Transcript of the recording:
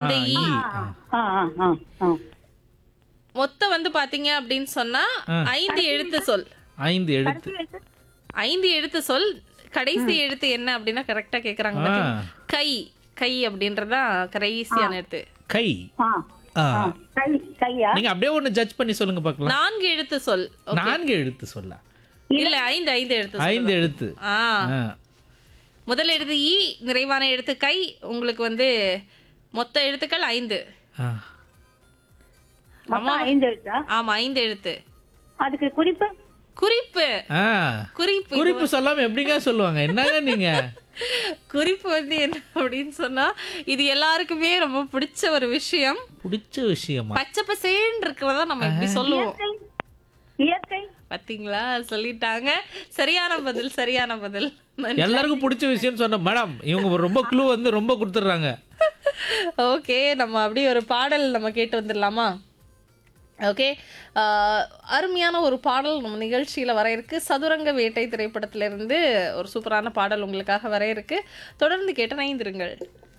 இந்த ஈ ஆ ஆ ஆ ஆ மொத்தம் வந்து பாத்தீங்க அப்படின்னு சொன்னா ஐந்து எழுத்து சொல் ஐந்து எழுத்து ஐந்து எழுத்து சொல் கடைசி எழுத்து என்ன அப்படின்னா கரெக்டா கேக்குறாங்க ஆ. பாத்தீங்களா? கை கை அப்படின்றதுதான் கடைசியான எழுத்து கை ஆ ஆ. ஆ. கை கையா நீங்க அப்படியே ஒண்ணு ஜட்ஜ் பண்ணி சொல்லுங்க பார்க்கலாம் நான்கு எழுத்து சொல் நான்கு எழுத்து சொல்ல இல்ல ஐந்து ஐந்து எழுத்து சொல். ஐந்து எழுத்து ஆ ஆ. முதல் எழுத்து ஈ நிறைவான எழுத்து கை உங்களுக்கு வந்து மொத்த எழுத்துக்கள் ஐந்து ஆ. மொத்தம் ஐந்து எழுத்தா ஆமா ஐந்து எழுத்து அதுக்கு குறிப்பு குறிப்பு ஆ. குறிப்பு குறிப்பு சொல்லாம எப்படிங்க சொல்லுவாங்க என்னங்க நீங்க குறிப்பு வந்து என்ன அப்படின்னு சொன்னா இது எல்லாருக்குமே ரொம்ப பிடிச்ச ஒரு விஷயம் பிடிச்ச விஷயமா பச்சை பசேன்னு இருக்கிறதா நம்ம எப்படி சொல்லுவோம் இயற்கை பாத்தீங்களா சொல்லிட்டாங்க சரியான பதில் சரியான பதில் எல்லாருக்கும் பிடிச்ச விஷயம்னு சொன்ன மேடம் இவங்க ரொம்ப க்ளூ வந்து ரொம்ப கொடுத்துட்றாங்க ஓகே நம்ம அப்படியே ஒரு பாடல் நம்ம கேட்டு வந்துடலாமா ஓகே அருமையான ஒரு பாடல் நம்ம நிகழ்ச்சியில் வர இருக்கு சதுரங்க வேட்டை திரைப்படத்திலிருந்து ஒரு சூப்பரான பாடல் உங்களுக்காக வர இருக்கு தொடர்ந்து கேட்டு நைந்திருங்கள்